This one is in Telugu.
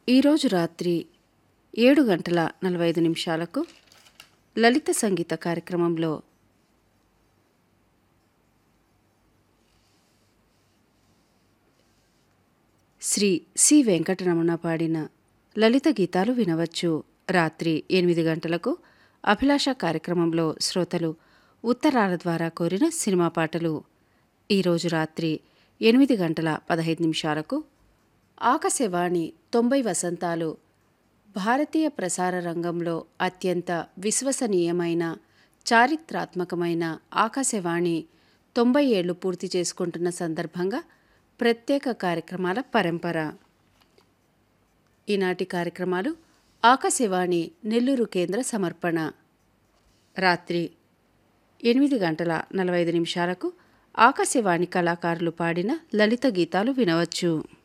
ఈరోజు రాత్రి ఏడు గంటల నలభై ఐదు నిమిషాలకు లలిత సంగీత కార్యక్రమంలో శ్రీ సి వెంకటరమణ పాడిన లలిత గీతాలు వినవచ్చు రాత్రి ఎనిమిది గంటలకు అభిలాష కార్యక్రమంలో శ్రోతలు ఉత్తరాల ద్వారా కోరిన సినిమా పాటలు ఈరోజు రాత్రి ఎనిమిది గంటల పదహైదు నిమిషాలకు ఆకాశవాణి తొంభై వసంతాలు భారతీయ ప్రసార రంగంలో అత్యంత విశ్వసనీయమైన చారిత్రాత్మకమైన ఆకాశవాణి తొంభై ఏళ్లు పూర్తి చేసుకుంటున్న సందర్భంగా ప్రత్యేక కార్యక్రమాల పరంపర ఈనాటి కార్యక్రమాలు ఆకాశవాణి నెల్లూరు కేంద్ర సమర్పణ రాత్రి ఎనిమిది గంటల నలభై ఐదు నిమిషాలకు ఆకాశవాణి కళాకారులు పాడిన లలిత గీతాలు వినవచ్చు